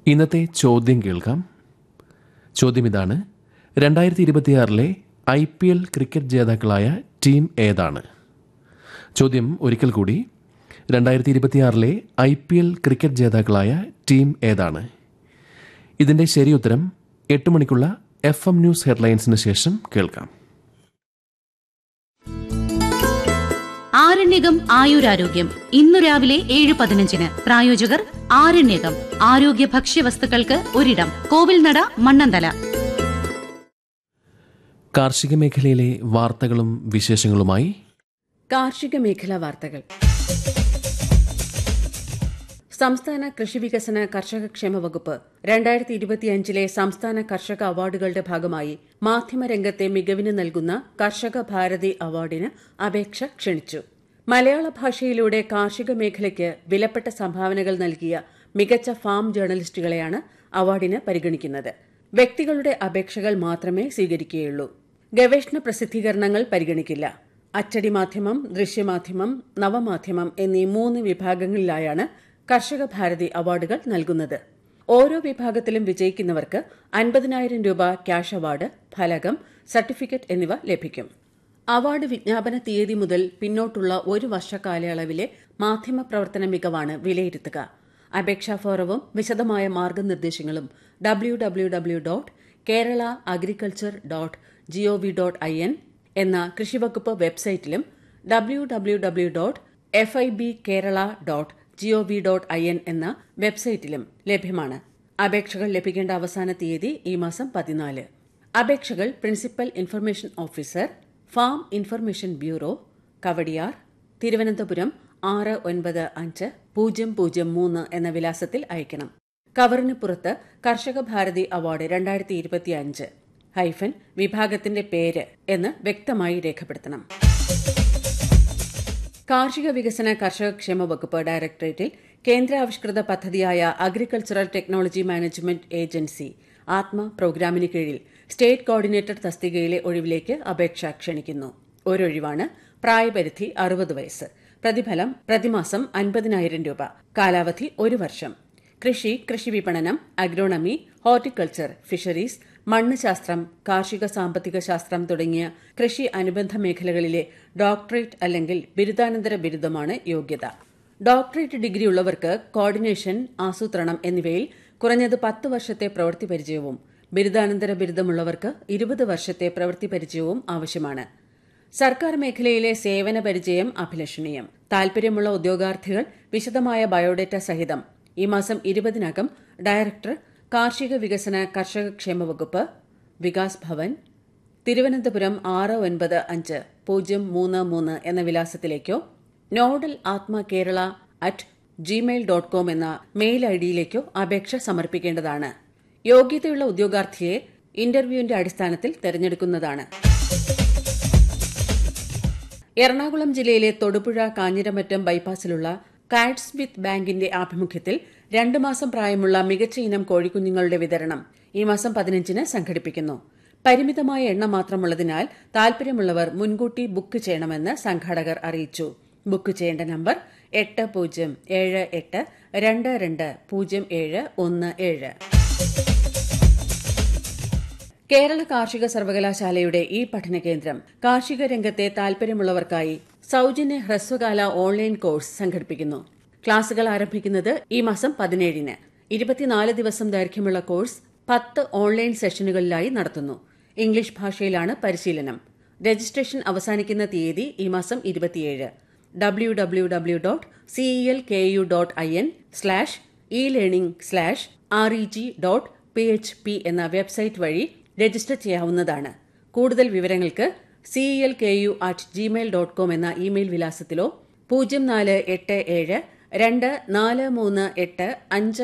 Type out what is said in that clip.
ഇന്നത്തെ ചോദ്യം കേൾക്കാം ചോദ്യം ഇതാണ് രണ്ടായിരത്തി ഇരുപത്തിയാറിലെ ഐ പി എൽ ക്രിക്കറ്റ് ജേതാക്കളായ ടീം ഏതാണ് ചോദ്യം ഒരിക്കൽ കൂടി രണ്ടായിരത്തി ഇരുപത്തിയാറിലെ ഐ പി എൽ ക്രിക്കറ്റ് ജേതാക്കളായ ടീം ഏതാണ് ഇതിൻ്റെ ശരി ഉത്തരം എട്ട് മണിക്കുള്ള എഫ് എം ന്യൂസ് ഹെഡ്ലൈൻസിന് ശേഷം കേൾക്കാം ആരണ്യകം ആയുരാരോഗ്യം ഇന്നു രാവിലെ ഏഴ് പതിനഞ്ചിന് പ്രായോജകർ ആരണ്യകം ആരോഗ്യ ഭക്ഷ്യവസ്തുക്കൾക്ക് ഒരിടം കോവിൽനട മണ്ണന്തല കാർഷിക മേഖലയിലെ വാർത്തകളും വിശേഷങ്ങളുമായി കാർഷിക മേഖലാ വാർത്തകൾ സംസ്ഥാന കൃഷി വികസന കർഷക ക്ഷേമ വകുപ്പ് രണ്ടായിരത്തി ഇരുപത്തിയഞ്ചിലെ സംസ്ഥാന കർഷക അവാർഡുകളുടെ ഭാഗമായി മാധ്യമരംഗത്തെ മികവിന് നൽകുന്ന കർഷക ഭാരതി അവാർഡിന് അപേക്ഷ ക്ഷണിച്ചു മലയാള ഭാഷയിലൂടെ കാർഷിക മേഖലയ്ക്ക് വിലപ്പെട്ട സംഭാവനകൾ നൽകിയ മികച്ച ഫാം ജേർണലിസ്റ്റുകളെയാണ് അവാർഡിന് പരിഗണിക്കുന്നത് വ്യക്തികളുടെ അപേക്ഷകൾ മാത്രമേ സ്വീകരിക്കുകയുള്ളൂ ഗവേഷണ പ്രസിദ്ധീകരണങ്ങൾ പരിഗണിക്കില്ല അച്ചടി മാധ്യമം ദൃശ്യമാധ്യമം നവമാധ്യമം എന്നീ മൂന്ന് വിഭാഗങ്ങളിലായാണ് കർഷക ഭാരതി അവാർഡുകൾ നൽകുന്നത് ഓരോ വിഭാഗത്തിലും വിജയിക്കുന്നവർക്ക് അൻപതിനായിരം രൂപ ക്യാഷ് അവാർഡ് ഫലകം സർട്ടിഫിക്കറ്റ് എന്നിവ ലഭിക്കും അവാർഡ് വിജ്ഞാപന തീയതി മുതൽ പിന്നോട്ടുള്ള ഒരു വർഷ കാലയളവിലെ മാധ്യമപ്രവർത്തന മികവാണ് വിലയിരുത്തുക അപേക്ഷാ ഫോറവും വിശദമായ മാർഗനിർദ്ദേശങ്ങളും W W W dot Kerala agriculture dot gov dot I N എന്ന കൃഷിവകുപ്പ് വെബ്സൈറ്റിലും W W W dot F I B Kerala dot gov dot I N എന്ന വെബ്സൈറ്റിലും ലഭ്യമാണ് അപേക്ഷകൾ ലഭിക്കേണ്ട അവസാന തീയതി ഈ മാസം പതിനാല് അപേക്ഷകൾ principal information officer farm information bureau Kowdiar Thiruvananthapuram ആറ് ഒൻപത് അഞ്ച് പൂജ്യം പൂജ്യം മൂന്ന് എന്ന വിലാസത്തിൽ അയക്കണം കവറിന് പുറത്ത് കർഷക ഭാരതി അവാർഡ് രണ്ടായിരത്തി ഇരുപത്തിയഞ്ച് ഹൈഫൻ വിഭാഗത്തിന്റെ പേര് എന്ന് വ്യക്തമായി രേഖപ്പെടുത്തണം കാർഷിക വികസന കർഷക ക്ഷേമ വകുപ്പ് ഡയറക്ടറേറ്റിൽ കേന്ദ്രാവിഷ്കൃത പദ്ധതിയായ അഗ്രികൾച്ചറൽ ടെക്നോളജി മാനേജ്മെന്റ് ഏജൻസി ആത്മ പ്രോഗ്രാമിന് കീഴിൽ സ്റ്റേറ്റ് കോർഡിനേറ്റർ തസ്തികയിലെ ഒഴിവിലേക്ക് അപേക്ഷ ക്ഷണിക്കുന്നു ഒരൊഴിവാണ് പ്രായപരിധി അറുപത് വയസ്സ് പ്രതിഫലം പ്രതിമാസം അൻപതിനായിരം രൂപ കാലാവധി ഒരു വർഷം കൃഷി കൃഷി വിപണനം അഗ്രോണമി ഹോർട്ടിക്കൾച്ചർ ഫിഷറീസ് മണ്ണ് ശാസ്ത്രം കാർഷിക സാമ്പത്തിക ശാസ്ത്രം തുടങ്ങിയ കൃഷി അനുബന്ധ മേഖലകളിലെ ഡോക്ടറേറ്റ് അല്ലെങ്കിൽ ബിരുദാനന്തര ബിരുദമാണ് യോഗ്യത ഡോക്ടറേറ്റ് ഡിഗ്രി ഉള്ളവർക്ക് കോർഡിനേഷൻ ആസൂത്രണം എന്നിവയിൽ കുറഞ്ഞത് പത്ത് വർഷത്തെ പ്രവൃത്തി പരിചയവും ബിരുദാനന്തര ബിരുദമുള്ളവർക്ക് ഇരുപത് വർഷത്തെ പ്രവൃത്തി പരിചയവും ആവശ്യമാണ് സർക്കാർ മേഖലയിലെ സേവന പരിചയം അഭിലഷണീയം താൽപര്യമുള്ള ഉദ്യോഗാർത്ഥികൾ വിശദമായ ബയോഡേറ്റ സഹിതം ഈ മാസം ഇരുപതിനകം ഡയറക്ടർ കാർഷിക വികസന കർഷക ക്ഷേമ വകുപ്പ് വികാസ് ഭവൻ തിരുവനന്തപുരം ആറ് ഒൻപത് അഞ്ച് പൂജ്യം മൂന്ന് മൂന്ന് എന്ന വിലാസത്തിലേക്കോ nodal Atma Kerala at gmail dot com എന്ന മെയിൽ ഐഡിയിലേക്കോ അപേക്ഷ സമർപ്പിക്കേണ്ടതാണ് യോഗ്യതയുള്ള ഉദ്യോഗാർത്ഥിയെ ഇന്റർവ്യൂവിന്റെ അടിസ്ഥാനത്തിൽ തെരഞ്ഞെടുക്കുന്നതാണ് എറണാകുളം ജില്ലയിലെ തൊടുപുഴ കാഞ്ഞിരമറ്റം ബൈപ്പാസിലുള്ള കാഡ്സ് വിത്ത് ബാങ്കിന്റെ ആഭിമുഖ്യത്തിൽ രണ്ടു മാസം പ്രായമുള്ള മികച്ച ഇനം കോഴിക്കുഞ്ഞുങ്ങളുടെ വിതരണം ഈ മാസം പതിനഞ്ചിന് സംഘടിപ്പിക്കുന്നു പരിമിതമായ എണ്ണം മാത്രമുള്ളതിനാൽ താൽപര്യമുള്ളവർ മുൻകൂട്ടി ബുക്ക് ചെയ്യണമെന്ന് സംഘാടകർ അറിയിച്ചു ബുക്ക് ചെയ്യേണ്ട നമ്പർ എട്ട് പൂജ്യം ഏഴ് എട്ട് രണ്ട് രണ്ട് പൂജ്യം ഏഴ് ഒന്ന് ഏഴ് കേരള കാർഷിക സർവകലാശാലയുടെ ഈ പഠന കേന്ദ്രം കാർഷിക രംഗത്തെ താൽപര്യമുള്ളവർക്കായി സൌജന്യ ഹ്രസ്വകാല ഓൺലൈൻ കോഴ്സ് സംഘടിപ്പിക്കുന്നു ക്ലാസുകൾ ആരംഭിക്കുന്നത് ഈ മാസം പതിനേഴിന് ഇരുപത്തിനാല് ദിവസം ദൈർഘ്യമുള്ള കോഴ്സ് പത്ത് ഓൺലൈൻ സെഷനുകളിലായി നടത്തുന്നു ഇംഗ്ലീഷ് ഭാഷയിലാണ് പരിശീലനം രജിസ്ട്രേഷൻ അവസാനിക്കുന്ന തീയതി ഈ മാസം ഇരുപത്തിയേഴ് W W W dot CEL K U dot I N slash e learning slash R E G dot P H P എന്ന വെബ്സൈറ്റ് വഴി രജിസ്റ്റർ ചെയ്യാവുന്നതാണ് കൂടുതൽ വിവരങ്ങൾക്ക് CEL K U at gmail dot com എന്ന ഇമെയിൽ വിലാസത്തിലോ പൂജ്യം നാല് എട്ട് ഏഴ് രണ്ട് നാല് മൂന്ന് എട്ട് അഞ്ച്